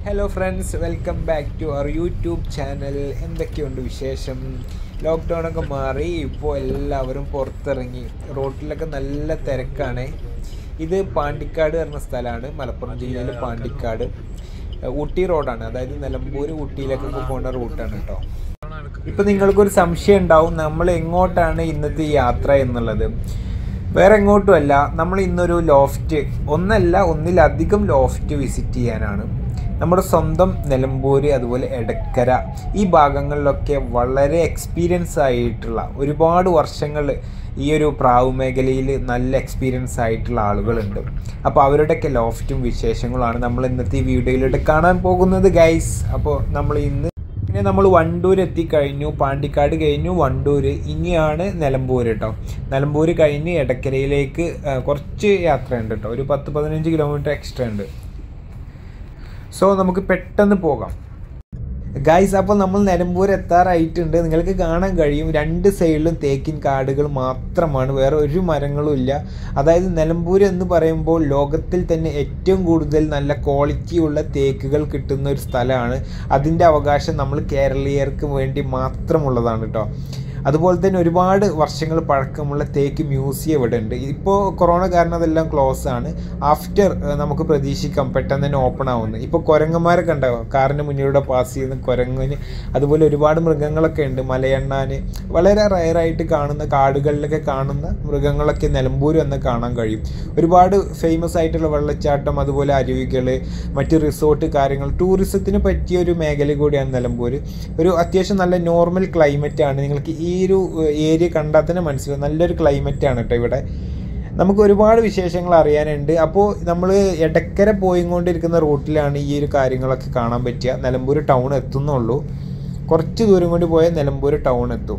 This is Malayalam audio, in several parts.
hello friends welcome back to our YouTube channel എന്തൊക്കെയുണ്ട് വിശേഷം ലോക്ക്ഡൗൺ ഒക്കെ മാറി ഇപ്പോൾ എല്ലാവരും പുറത്തിറങ്ങി റോട്ടിലൊക്കെ നല്ല തിരക്കാണ് ഇത് പാണ്ടിക്കാട് പറഞ്ഞ സ്ഥലമാണ് മലപ്പുറം ജില്ലയിൽ പാണ്ടിക്കാട് ഏഹ് ഊട്ടി റോഡാണ് അതായത് നിലമ്പൂർ ഊട്ടിയിലേക്കൊക്കെ പോകുന്ന റൂട്ടാണ് കേട്ടോ ഇപ്പം നിങ്ങൾക്കൊരു സംശയം ഉണ്ടാവും നമ്മൾ എങ്ങോട്ടാണ് ഇന്നത്തെ ഈ യാത്ര എന്നുള്ളത് വേറെ എങ്ങോട്ടുമല്ല നമ്മൾ ഇന്നൊരു ലോഫ്റ്റ് ഒന്നല്ല ഒന്നിലധികം ലോഫ്റ്റ് വിസിറ്റ് ചെയ്യാനാണ് നമ്മുടെ സ്വന്തം നിലമ്പൂര് അതുപോലെ എടക്കര ഈ ഭാഗങ്ങളിലൊക്കെ വളരെ എക്സ്പീരിയൻസ് ആയിട്ടുള്ള ഒരുപാട് വർഷങ്ങൾ ഈ ഒരു പ്രാവ് മേഖലയിൽ നല്ല എക്സ്പീരിയൻസ് ആയിട്ടുള്ള ആളുകളുണ്ട് അപ്പോൾ അവരുടെയൊക്കെ ലോഫ്റ്റും വിശേഷങ്ങളുമാണ് നമ്മൾ ഇന്നത്തെ ഈ വീഡിയോയിലൂടെ കാണാൻ പോകുന്നത് ഗൈസ് അപ്പോൾ നമ്മൾ ഇന്ന് പിന്നെ നമ്മൾ വണ്ടൂർ എത്തിക്കഴിഞ്ഞു പാണ്ടിക്കാട് കഴിഞ്ഞു വണ്ടൂർ ഇനിയാണ് നിലമ്പൂർ കേട്ടോ നിലമ്പൂർ കഴിഞ്ഞ് എടക്കരയിലേക്ക് ആ, കുറച്ച് യാത്രയുണ്ട് കേട്ടോ ഒരു പത്ത് പതിനഞ്ച് കിലോമീറ്റർ എക്സ്ട്രാ ഉണ്ട് സോ നമുക്ക് പെട്ടെന്ന് പോകാം ഗൈസ് അപ്പോൾ നമ്മൾ നിലമ്പൂർ എത്താറായിട്ടുണ്ട് നിങ്ങൾക്ക് കാണാൻ കഴിയും രണ്ട് സൈഡിലും തേക്കിൻ കാടുകൾ മാത്രമാണ് വേറെ ഒരു മരങ്ങളും ഇല്ല അതായത് നിലമ്പൂർ എന്ന് പറയുമ്പോൾ ലോകത്തിൽ തന്നെ ഏറ്റവും കൂടുതൽ നല്ല ക്വാളിറ്റിയുള്ള തേക്കുകൾ കിട്ടുന്ന ഒരു സ്ഥലമാണ് അതിൻ്റെ അവകാശം നമ്മൾ കേരളീയർക്ക് വേണ്ടി മാത്രമുള്ളതാണ് കേട്ടോ അതുപോലെ തന്നെ ഒരുപാട് വർഷങ്ങൾ പഴക്കമുള്ള തേക്ക് മ്യൂസിയം ഇവിടെ ഉണ്ട് ഇപ്പോൾ കൊറോണ കാരണം അതെല്ലാം ക്ലോസ് ആണ് ആഫ്റ്റർ നമുക്ക് പ്രതീക്ഷിക്കാം പെട്ടെന്ന് തന്നെ ഓപ്പൺ ആവുന്നത് ഇപ്പോൾ കുരങ്ങന്മാരെ കണ്ടാവും കാറിന് മുന്നിലൂടെ പാസ് ചെയ്യുന്ന കുരങ്ങിന് അതുപോലെ ഒരുപാട് മൃഗങ്ങളൊക്കെ ഉണ്ട് മലയണ്ണാൻ വളരെ റയറായിട്ട് കാണുന്ന കാടുകളിലൊക്കെ കാണുന്ന മൃഗങ്ങളൊക്കെ നിലമ്പൂർ വന്ന് കാണാൻ കഴിയും ഒരുപാട് ഫേമസ് ആയിട്ടുള്ള വെള്ളച്ചാട്ടം അതുപോലെ അരുവികൾ മറ്റ് റിസോർട്ട് കാര്യങ്ങൾ ടൂറിസത്തിന് പറ്റിയ ഒരു മേഖല കൂടിയാണ് നിലമ്പൂർ ഒരു അത്യാവശ്യം നല്ല നോർമൽ ക്ലൈമറ്റ് ആണ് നിങ്ങൾക്ക് ഈ ഒരു ഏരിയ കണ്ടാൽ തന്നെ മനസ്സിലാവും നല്ലൊരു ക്ലൈമറ്റ് ആണ് കേട്ടോ ഇവിടെ നമുക്ക് ഒരുപാട് വിശേഷങ്ങൾ അറിയാനുണ്ട് അപ്പോൾ നമ്മൾ എടക്കര പോയിക്കൊണ്ടിരിക്കുന്ന റൂട്ടിലാണ് ഈ ഒരു കാര്യങ്ങളൊക്കെ കാണാൻ പറ്റുക നിലമ്പൂർ ടൗൺ എത്തുന്നുള്ളൂ കുറച്ച് ദൂരം കൊണ്ട് പോയാൽ നിലമ്പൂർ ടൗൺ എത്തും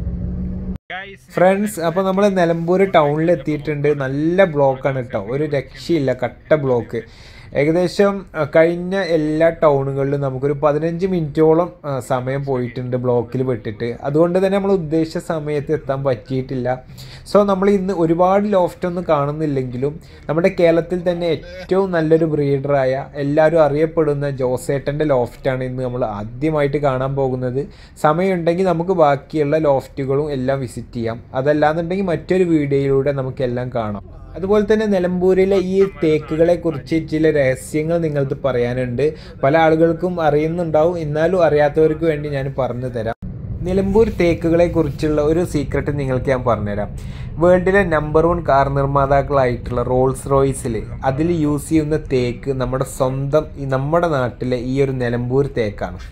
ഫ്രണ്ട്സ് അപ്പോൾ നമ്മൾ നിലമ്പൂർ ടൗണിൽ എത്തിയിട്ടുണ്ട് നല്ല ബ്ലോക്കാണ് കേട്ടോ ഒരു രക്ഷയില്ല കട്ട ബ്ലോക്ക് ഏകദേശം അഹ്, കഴിഞ്ഞ എല്ലാ ടൗണുകളിലും നമുക്കൊരു പതിനഞ്ച് മിനിറ്റോളം അഹ്, സമയം പോയിട്ടുണ്ട് ബ്ലോക്കിൽ പെട്ടിട്ട് അതുകൊണ്ട് തന്നെ നമ്മൾ ഉദ്ദേശിച്ച സമയത്ത് എത്താൻ പറ്റിയിട്ടില്ല സോ നമ്മൾ ഇന്ന് ഒരുപാട് ലോഫ്റ്റ് ഒന്നും കാണുന്നില്ലെങ്കിലും നമ്മുടെ കേരളത്തിൽ തന്നെ ഏറ്റവും നല്ലൊരു ബ്രീഡറായ എല്ലാവരും അറിയപ്പെടുന്ന ജോസേട്ടൻ്റെ ലോഫ്റ്റാണ് ഇന്ന് നമ്മൾ ആദ്യമായിട്ട് കാണാൻ പോകുന്നത് സമയമുണ്ടെങ്കിൽ നമുക്ക് ബാക്കിയുള്ള ലോഫ്റ്റുകളും എല്ലാം വിസിറ്റ് ചെയ്യാം അതല്ലാന്നുണ്ടെങ്കിൽ മറ്റൊരു വീഡിയോയിലൂടെ നമുക്കെല്ലാം കാണാം അതുപോലെ തന്നെ നിലമ്പൂരിലെ ഈ തേക്കുകളെ കുറിച്ച് ചില രഹസ്യങ്ങൾ നിങ്ങൾക്ക് പറയാനുണ്ട് പല ആളുകൾക്കും അറിയുന്നുണ്ടാവും എന്നാലും അറിയാത്തവർക്ക് വേണ്ടി ഞാൻ പറഞ്ഞു തരാം നിലമ്പൂർ തേക്കുകളെ കുറിച്ചുള്ള ഒരു സീക്രട്ട് നിങ്ങൾക്ക് ഞാൻ പറഞ്ഞുതരാം വേൾഡിലെ നമ്പർ വൺ കാർ നിർമ്മാതാക്കളായിട്ടുള്ള റോൾസ് റോയ്സിൽ അതിൽ യൂസ് ചെയ്യുന്ന തേക്ക് നമ്മുടെ സ്വന്തം ഈ നമ്മുടെ നാട്ടിലെ ഈ ഒരു നിലമ്പൂർ തേക്കാണ്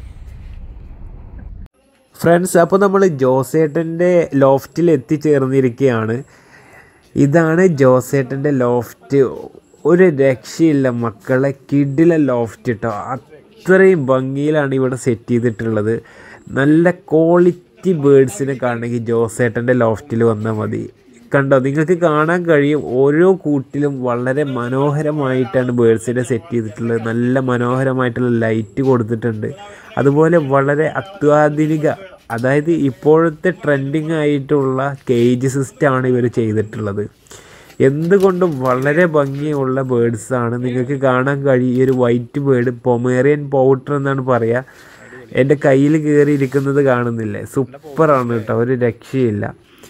ഫ്രണ്ട്സ് അപ്പോൾ നമ്മൾ ജോസേട്ടൻ്റെ ലോഫ്റ്റിൽ എത്തിച്ചേർന്നിരിക്കുകയാണ് ഇതാണ് ജോസേട്ടൻ്റെ ലോഫ്റ്റ് ഒരു രക്ഷയില്ല മക്കളെ കിഡിലെ ലോഫ്റ്റ് കേട്ടോ അത്രയും ഭംഗിയിലാണ് ഇവിടെ സെറ്റ് ചെയ്തിട്ടുള്ളത് നല്ല ക്വാളിറ്റി ബേഡ്സിനെ കാണണമെങ്കിൽ ജോസേട്ടൻ്റെ ലോഫ്റ്റിൽ വന്നാൽ മതി കണ്ടോ നിങ്ങൾക്ക് കാണാൻ കഴിയും ഓരോ കൂട്ടിലും വളരെ മനോഹരമായിട്ടാണ് ബേഡ്സിനെ സെറ്റ് ചെയ്തിട്ടുള്ളത് നല്ല മനോഹരമായിട്ടുള്ള ലൈറ്റ് കൊടുത്തിട്ടുണ്ട് അതുപോലെ വളരെ അത്യാധുനിക അതായത് ഇപ്പോഴത്തെ ട്രെൻഡിങ് ആയിട്ടുള്ള കേജ് സിസ്റ്റമാണ് ഇവർ ചെയ്തിട്ടുള്ളത് എന്തുകൊണ്ടും വളരെ ഭംഗിയുള്ള ബേഡ്സാണ് നിങ്ങൾക്ക് കാണാൻ കഴിയും ഈ ഒരു വൈറ്റ് ബേഡ് പൊമേറിയൻ പൗഡർ എന്നാണ് പറയുക എൻ്റെ കയ്യിൽ കയറിയിരിക്കുന്നത് കാണുന്നില്ലേ സൂപ്പറാണ് കേട്ടോ ഒരു രക്ഷയില്ല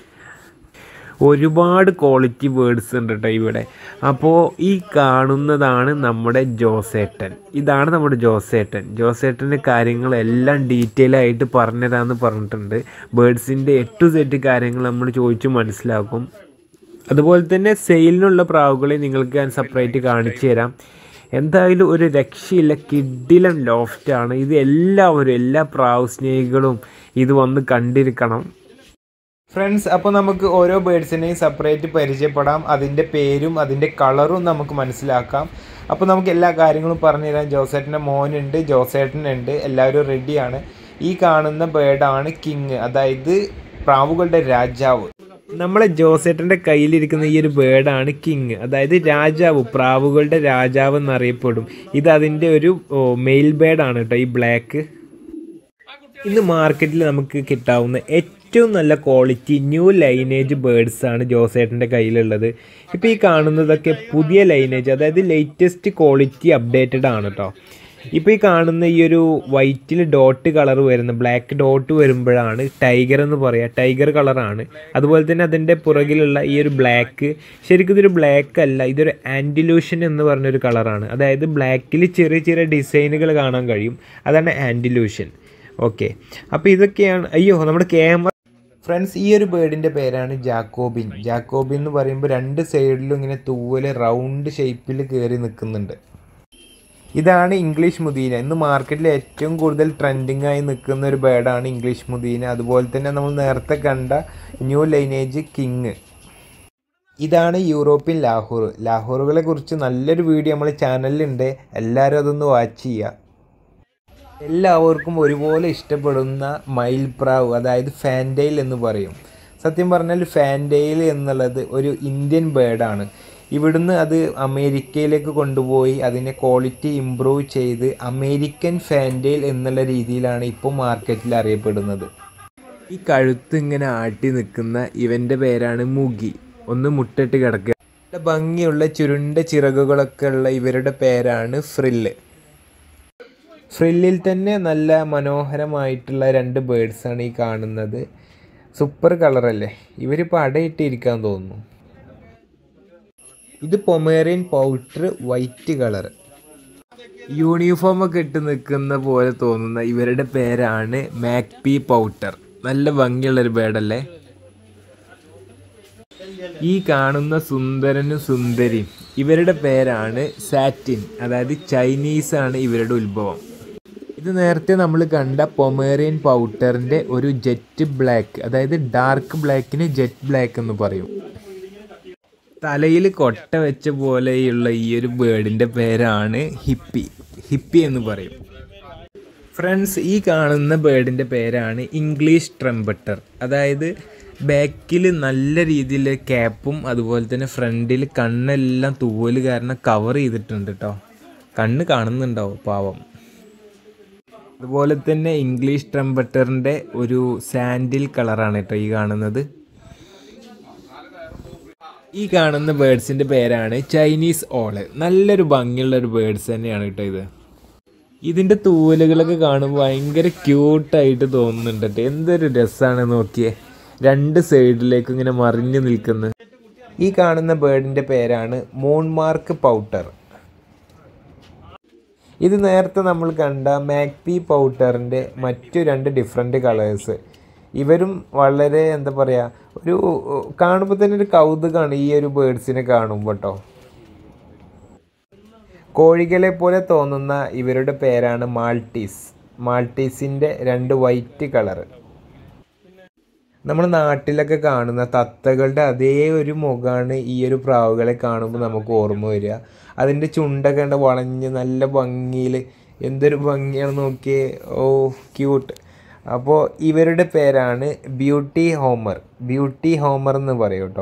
ഒരുപാട് ക്വാളിറ്റി വേർഡ്സ് ഉണ്ട് കേട്ടോ ഇവിടെ അപ്പോൾ ഈ കാണുന്നതാണ് നമ്മുടെ ജോസേട്ടൻ ഇതാണ് നമ്മുടെ ജോസേട്ടൻ ജോസേട്ടൻ്റെ കാര്യങ്ങളെല്ലാം ഡീറ്റെയിൽ ആയിട്ട് പറഞ്ഞുതരാമെന്ന് പറഞ്ഞിട്ടുണ്ട് ബേഡ്സിൻ്റെ എ ടു സെറ്റ് കാര്യങ്ങൾ നമ്മൾ ചോദിച്ച് മനസ്സിലാക്കും അതുപോലെ തന്നെ സെയിലിനുള്ള പ്രാവുകളെ നിങ്ങൾക്ക് ഞാൻ സെപ്പറേറ്റ് കാണിച്ചു തരാം എന്തായാലും ഒരു രക്ഷയില്ല കിഡിലൻ ലോഫ്റ്റാണ് ഇത് എല്ലാവരും എല്ലാ പ്രാവ് സ്നേഹികളും ഇത് വന്ന് കണ്ടിരിക്കണം ഫ്രണ്ട്സ് അപ്പോൾ നമുക്ക് ഓരോ ബേഡ്സിനെയും സെപ്പറേറ്റ് പരിചയപ്പെടാം അതിൻ്റെ പേരും അതിൻ്റെ കളറും നമുക്ക് മനസ്സിലാക്കാം അപ്പോൾ നമുക്ക് എല്ലാ കാര്യങ്ങളും പറഞ്ഞു തരാം ജോസേട്ടൻ്റെ മോനുണ്ട് ജോസേട്ടനുണ്ട് എല്ലാവരും റെഡിയാണ് ഈ കാണുന്ന ബേഡാണ് കിങ് അതായത് പ്രാവുകളുടെ രാജാവ് നമ്മളെ ജോസേട്ടൻ്റെ കയ്യിലിരിക്കുന്ന ഈ ഒരു ബേഡാണ് കിങ് അതായത് രാജാവ് പ്രാവുകളുടെ രാജാവ് എന്നറിയപ്പെടും ഇത് അതിൻ്റെ ഒരു മെയിൽ ബേഡാണ് കേട്ടോ ഈ ബ്ലാക്ക് ഇന്ന് മാർക്കറ്റിൽ നമുക്ക് കിട്ടാവുന്ന ഏറ്റവും നല്ല ക്വാളിറ്റി ന്യൂ ലൈനേജ് ബേഡ്സ് ആണ് ജോസേട്ടൻ്റെ കയ്യിലുള്ളത് ഇപ്പോൾ ഈ കാണുന്നതൊക്കെ പുതിയ ലൈനേജ് അതായത് ലേറ്റസ്റ്റ് ക്വാളിറ്റി അപ്ഡേറ്റഡ് ആണ് കേട്ടോ ഇപ്പോൾ ഈ കാണുന്ന ഈ ഒരു വൈറ്റിൽ ഡോട്ട് കളർ വരുന്ന ബ്ലാക്ക് ഡോട്ട് വരുമ്പോഴാണ് ടൈഗർ എന്ന് പറയുക ടൈഗർ കളറാണ് അതുപോലെ തന്നെ അതിൻ്റെ പുറകിലുള്ള ഈ ഒരു ബ്ലാക്ക് ശരിക്കും ഇതൊരു ബ്ലാക്ക് അല്ല ഇതൊരു ആൻറ്റിലൂഷൻ എന്ന് പറഞ്ഞൊരു കളറാണ് അതായത് ബ്ലാക്കിൽ ചെറിയ ചെറിയ ഡിസൈനുകൾ കാണാൻ കഴിയും അതാണ് ആൻറ്റിലൂഷൻ ഓക്കെ അപ്പോൾ ഇതൊക്കെയാണ് അയ്യോ നമ്മുടെ ക്യാമറ ഫ്രണ്ട്സ് ഈ ഒരു ബേർഡിൻ്റെ പേരാണ് ജാക്കോബിൻ ജാക്കോബിൻ എന്ന് പറയുമ്പോൾ രണ്ട് സൈഡിലും ഇങ്ങനെ തൂവല് റൗണ്ട് ഷേപ്പിൽ കയറി നിൽക്കുന്നുണ്ട് ഇതാണ് ഇംഗ്ലീഷ് മുദീന ഇന്ന് മാർക്കറ്റിൽ ഏറ്റവും കൂടുതൽ ട്രെൻഡിങ് ആയി നിൽക്കുന്ന ഒരു ബേർഡാണ് ഇംഗ്ലീഷ് മുദീന അതുപോലെ തന്നെ നമ്മൾ നേരത്തെ കണ്ട ന്യൂ ലൈനേജ് കിങ് ഇതാണ് യൂറോപ്യൻ ലാഹോർ ലാഹോറുകളെ കുറിച്ച് നല്ലൊരു വീഡിയോ നമ്മൾ ചാനലിലുണ്ട് എല്ലാവരും അതൊന്ന് വാച്ച് ചെയ്യുക എല്ലാവർക്കും ഒരുപോലെ ഇഷ്ടപ്പെടുന്ന മയിൽപ്രാവ് അതായത് ഫാൻറ്റെയിൽ എന്ന് പറയും സത്യം പറഞ്ഞാൽ ഫാൻറ്റെയിൽ എന്നുള്ളത് ഒരു ഇന്ത്യൻ ബേർഡാണ് ഇവിടുന്ന് അത് അമേരിക്കയിലേക്ക് കൊണ്ടുപോയി അതിനെ ക്വാളിറ്റി ഇമ്പ്രൂവ് ചെയ്ത് അമേരിക്കൻ ഫാൻറ്റെയിൽ എന്നുള്ള രീതിയിലാണ് ഇപ്പോൾ മാർക്കറ്റിൽ അറിയപ്പെടുന്നത് ഈ കഴുത്ത് ഇങ്ങനെ ആട്ടി നിൽക്കുന്ന ഇവൻ്റെ പേരാണ് മുഗി ഒന്ന് മുട്ടിട്ട് കിടക്കുക നല്ല ഭംഗിയുള്ള ചുരുണ്ട ചിറകുകളൊക്കെ ഉള്ള ഇവരുടെ പേരാണ് ഫ്രില്ല് ഫ്രില്ലിൽ തന്നെ നല്ല മനോഹരമായിട്ടുള്ള രണ്ട് ബേഡ്സാണ് ഈ കാണുന്നത് സൂപ്പർ കളറല്ലേ ഇവരിപ്പോൾ അടയിട്ടിരിക്കാൻ തോന്നുന്നു ഇത് Pomeranian pouter white colour uniform ഒക്കെ ഇട്ട് നിൽക്കുന്ന പോലെ തോന്നുന്ന ഇവരുടെ പേരാണ് മാക്പി പൗട്ടർ നല്ല ഭംഗിയുള്ളൊരു ബേഡല്ലേ ഈ കാണുന്ന സുന്ദരനും സുന്ദരിയും ഇവരുടെ പേരാണ് സാറ്റിൻ അതായത് ചൈനീസ് ആണ് ഇവരുടെ ഉത്ഭവം ഇത് നേരത്തെ നമ്മൾ കണ്ട പൊമേറിയൻ പൗട്ടറിൻ്റെ ഒരു ജെറ്റ് ബ്ലാക്ക് അതായത് ഡാർക്ക് ബ്ലാക്കിന് ജെറ്റ് ബ്ലാക്ക് എന്ന് പറയും തലയിൽ കൊട്ട വെച്ച പോലെയുള്ള ഈ ഒരു ബേർഡിൻ്റെ പേരാണ് ഹിപ്പി ഹിപ്പി എന്ന് പറയും ഫ്രണ്ട്സ് ഈ കാണുന്ന ബേർഡിൻ്റെ പേരാണ് ഇംഗ്ലീഷ് ട്രംപട്ടർ അതായത് ബാക്കിൽ നല്ല രീതിയിൽ ക്യാപ്പും അതുപോലെ തന്നെ ഫ്രണ്ടിൽ കണ്ണെല്ലാം തൂവല് കാരണം കവർ ചെയ്തിട്ടുണ്ട് കേട്ടോ കണ്ണ് കാണുന്നുണ്ടാവും പാവം അതുപോലെ തന്നെ ഇംഗ്ലീഷ് ട്രംപട്ടറിൻ്റെ ഒരു സാൻഡിൽ കളറാണ് കേട്ടോ ഈ കാണുന്നത് ഈ കാണുന്ന ബേഡ്സിൻ്റെ പേരാണ് ചൈനീസ് ഓള് നല്ലൊരു ഭംഗിയുള്ള ഒരു ബേഡ്സ് തന്നെയാണ് കേട്ടോ ഇത് ഇതിൻ്റെ തൂവലുകളൊക്കെ കാണുമ്പോൾ ഭയങ്കര ക്യൂട്ടായിട്ട് തോന്നുന്നുണ്ട് കേട്ടോ എന്തൊരു രസമാണ് നോക്കിയേ രണ്ട് സൈഡിലേക്ക് ഇങ്ങനെ മറിഞ്ഞു നിൽക്കുന്നത് ഈ കാണുന്ന ബേർഡിൻ്റെ പേരാണ് മൂൺമാർക്ക് പൗട്ടർ ഇത് നേരത്തെ നമ്മൾ കണ്ട മാക്പി പൗട്ടറിൻ്റെ മറ്റു രണ്ട് ഡിഫറെൻറ്റ് കളേഴ്സ് ഇവരും വളരെ എന്താ പറയുക ഒരു കാണുമ്പോൾ തന്നെ ഒരു കൗതുകമാണ് ഈ ഒരു ബേഡ്സിനെ കാണുമ്പോൾ കേട്ടോ കോഴികളെ പോലെ തോന്നുന്ന ഇവരുടെ പേരാണ് മാൾട്ടീസ് മാൾട്ടീസിൻ്റെ രണ്ട് വൈറ്റ് കളറ് നമ്മൾ നാട്ടിലൊക്കെ കാണുന്ന തത്തകളുടെ അതേ ഒരു മുഖമാണ് ഈ ഒരു പ്രാവുകളെ കാണുമ്പോൾ നമുക്ക് ഓർമ്മ വരിക അതിൻ്റെ ചുണ്ടൊക്കെ ഉണ്ട് വളഞ്ഞ് നല്ല ഭംഗിയിൽ എന്തൊരു ഭംഗിയാണ് നോക്കിയേ ഓ ക്യൂട്ട് അപ്പോൾ ഇവരുടെ പേരാണ് ബ്യൂട്ടി ഹോമർ ബ്യൂട്ടി ഹോമർ എന്ന് പറയും കേട്ടോ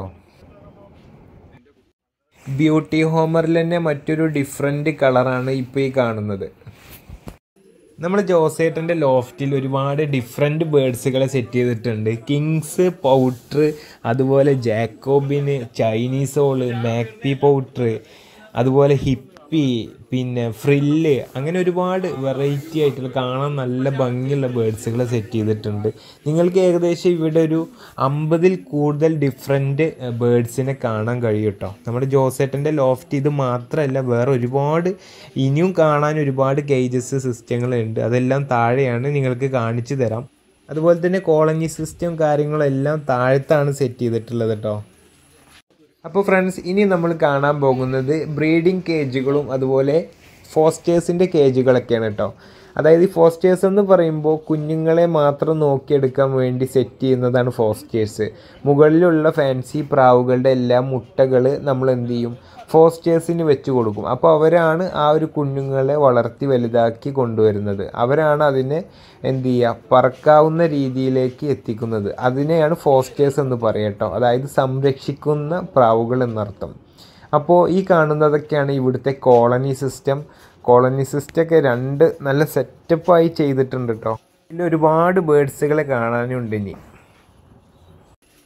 ബ്യൂട്ടി ഹോമറിൽ തന്നെ മറ്റൊരു ഡിഫറെൻറ്റ് കളറാണ് ഇപ്പോൾ ഈ കാണുന്നത് നമ്മൾ ജോസേട്ടൻ്റെ ലോഫ്റ്റിൽ ഒരുപാട് ഡിഫറെൻറ്റ് ബേഡ്സുകളെ സെറ്റ് ചെയ്തിട്ടുണ്ട് കിങ്സ് പൗട്ടർ അതുപോലെ jacobin Chinese owl magpie pouter അതുപോലെ ഹിപ്പി പിന്നെ ഫ്രില്ല് അങ്ങനെ ഒരുപാട് വെറൈറ്റി ആയിട്ടുള്ള കാണാൻ നല്ല ഭംഗിയുള്ള ബേഡ്സുകളെ സെറ്റ് ചെയ്തിട്ടുണ്ട് നിങ്ങൾക്ക് ഏകദേശം ഇവിടെ ഒരു അമ്പതിൽ കൂടുതൽ ഡിഫറെൻറ്റ് ബേഡ്സിനെ കാണാൻ കഴിയും കേട്ടോ നമ്മുടെ ജോസേട്ടൻ്റെ ലോഫ്റ്റ് ഇത് മാത്രമല്ല വേറെ ഒരുപാട് ഇനിയും കാണാൻ ഒരുപാട് കേജസ് സിസ്റ്റങ്ങളുണ്ട് അതെല്ലാം താഴെയാണ് നിങ്ങൾക്ക് കാണിച്ചു തരാം അതുപോലെ തന്നെ കോളനി സിസ്റ്റം കാര്യങ്ങളെല്ലാം താഴത്താണ് സെറ്റ് ചെയ്തിട്ടുള്ളത് കേട്ടോ അപ്പോൾ ഫ്രണ്ട്സ് ഇനി നമ്മൾ കാണാൻ പോകുന്നത് ബ്രീഡിംഗ് കേജുകളും അതുപോലെ ഫോസ്റ്റേഴ്സിൻ്റെ കേജുകളൊക്കെയാണ് കേട്ടോ അതായത് ഈ ഫോസ്റ്റേഴ്സ് എന്ന് പറയുമ്പോൾ കുഞ്ഞുങ്ങളെ മാത്രം നോക്കിയെടുക്കാൻ വേണ്ടി സെറ്റ് ചെയ്യുന്നതാണ് ഫോസ്റ്റേഴ്സ് മുകളിലുള്ള ഫാൻസി പ്രാവുകളുടെ എല്ലാ മുട്ടകൾ നമ്മൾ എന്ത് ചെയ്യും ഫോസ്റ്റേഴ്സിന് വെച്ച് കൊടുക്കും അപ്പോൾ അവരാണ് ആ ഒരു കുഞ്ഞുങ്ങളെ വളർത്തി വലുതാക്കി കൊണ്ടുവരുന്നത് അവരാണ് അതിനെ എന്ത് ചെയ്യുക പറക്കാവുന്ന രീതിയിലേക്ക് എത്തിക്കുന്നത് അതിനെയാണ് ഫോസ്റ്റേഴ്സ് എന്ന് പറയട്ടോ അതായത് സംരക്ഷിക്കുന്ന പ്രാവുകൾ എന്നർത്ഥം അപ്പോൾ ഈ കാണുന്നതൊക്കെയാണ് ഇവിടുത്തെ കോളനി സിസ്റ്റം കോളനി സിസ്റ്റം ഒക്കെ രണ്ട് നല്ല സെറ്റപ്പായി ചെയ്തിട്ടുണ്ട് കേട്ടോ ഇതിൽ ഒരുപാട് ബേഡ്സുകളെ കാണാനുണ്ട് ഇനി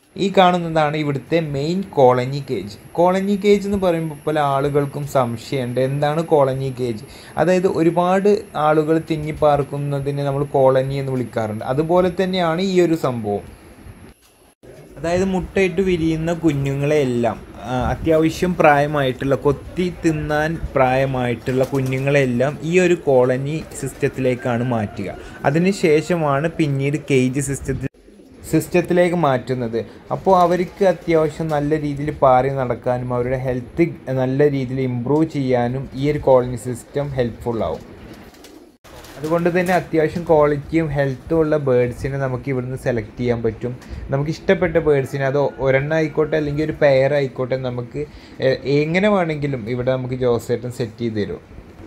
ഈ കാണുന്നതാണ് ഇവിടുത്തെ main colony cage colony cage എന്ന് പറയുമ്പോൾ പല ആളുകൾക്കും സംശയമുണ്ട് എന്താണ് കോളനി കേജ് അതായത് ഒരുപാട് ആളുകൾ തിങ്ങിപ്പാർക്കുന്നതിനെ നമ്മൾ കോളനി എന്ന് വിളിക്കാറുണ്ട് അതുപോലെ തന്നെയാണ് ഈ ഒരു സംഭവം അതായത് മുട്ടയിട്ട് വിരിയുന്ന കുഞ്ഞുങ്ങളെയെല്ലാം ആ, അത്യാവശ്യം പ്രായമായിട്ടുള്ള കൊത്തി തിന്നാൻ പ്രായമായിട്ടുള്ള കുഞ്ഞുങ്ങളെല്ലാം ഈ ഒരു കോളനി സിസ്റ്റത്തിലേക്കാണ് മാറ്റുക അതിനുശേഷമാണ് പിന്നീട് കേജ് സിസ്റ്റത്തിൽ സിസ്റ്റത്തിലേക്ക് മാറ്റുന്നത് അപ്പോൾ അവർക്ക് അത്യാവശ്യം നല്ല രീതിയിൽ പാറി നടക്കാനും അവരുടെ ഹെൽത്ത് നല്ല രീതിയിൽ ഇമ്പ്രൂവ് ചെയ്യാനും ഈ ഒരു കോളനി സിസ്റ്റം ഹെൽപ്ഫുൾ ആവും അതുകൊണ്ട് തന്നെ അത്യാവശ്യം ക്വാളിറ്റിയും ഹെൽത്തും ഉള്ള ബേഡ്സിനെ നമുക്ക് ഇവിടുന്ന് സെലക്ട് ചെയ്യാൻ പറ്റും നമുക്ക് ഇഷ്ടപ്പെട്ട ബേഡ്സിനെ അത് ഒരെണ്ണം ആയിക്കോട്ടെ അല്ലെങ്കിൽ ഒരു പെയർ ആയിക്കോട്ടെ നമുക്ക് എ- എങ്ങനെ വേണമെങ്കിലും ഇവിടെ നമുക്ക് ജോസേട്ടൻ സെറ്റ് ചെയ്ത് തരും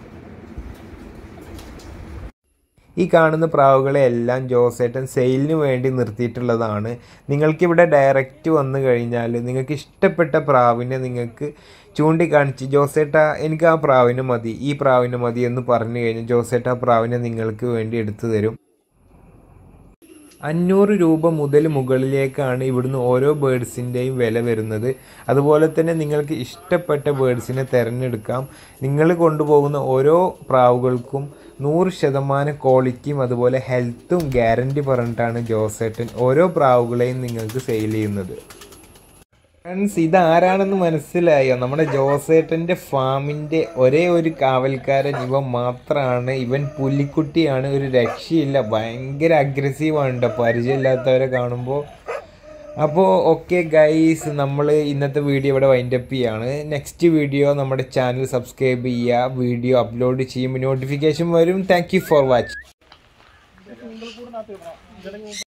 ഈ കാണുന്ന പ്രാവുകളെ എല്ലാം ജോസേട്ടൻ സെയിലിന് വേണ്ടി നിർത്തിയിട്ടുള്ളതാണ് നിങ്ങൾക്കിവിടെ ഡയറക്റ്റ് വന്നു കഴിഞ്ഞാൽ നിങ്ങൾക്ക് ഇഷ്ടപ്പെട്ട പ്രാവിനെ നിങ്ങൾക്ക് ചൂണ്ടിക്കാണിച്ച് ജോസേട്ട എനിക്ക് ആ പ്രാവിന് മതി ഈ പ്രാവിന് മതി എന്ന് പറഞ്ഞു കഴിഞ്ഞാൽ ജോസേട്ട ആ പ്രാവിനെ നിങ്ങൾക്ക് വേണ്ടി എടുത്തു തരും അഞ്ഞൂറ് രൂപ മുതൽ മുകളിലേക്കാണ് ഇവിടുന്ന് ഓരോ ബേഡ്സിൻ്റെയും വില വരുന്നത് അതുപോലെ തന്നെ നിങ്ങൾക്ക് ഇഷ്ടപ്പെട്ട ബേഡ്സിനെ തിരഞ്ഞെടുക്കാം നിങ്ങൾ കൊണ്ടുപോകുന്ന ഓരോ പ്രാവുകൾക്കും നൂറ് ശതമാനം ക്വാളിറ്റിയും അതുപോലെ ഹെൽത്തും ഗ്യാരണ്ടി പറഞ്ഞിട്ടാണ് ജോസേട്ടൻ ഓരോ പ്രാവുകളെയും നിങ്ങൾക്ക് സെയിൽ ചെയ്യുന്നത് ഫ്രണ്ട്സ് ഇതാരാണെന്ന് മനസ്സിലായോ നമ്മുടെ ജോസേട്ടൻ്റെ ഫാമിൻ്റെ ഒരേ ഒരു കാവൽക്കാരൻ ഇവൻ മാത്രമാണ് ഇവൻ പുലിക്കുട്ടിയാണ് ഒരു രക്ഷയില്ല ഭയങ്കര അഗ്രസീവാണ് ട്ടോ പരിചയമില്ലാത്തവരെ കാണുമ്പോൾ അപ്പോൾ ഓക്കെ ഗൈസ് നമ്മൾ ഇന്നത്തെ വീഡിയോ ഇവിടെ വൈൻഡപ്പ് ചെയ്യാണ് നെക്സ്റ്റ് വീഡിയോ നമ്മുടെ ചാനൽ സബ്സ്ക്രൈബ് ചെയ്യുക വീഡിയോ അപ്ലോഡ് ചെയ്യുമ്പോൾ നോട്ടിഫിക്കേഷൻ വരും താങ്ക് യു ഫോർ വാച്ചിങ്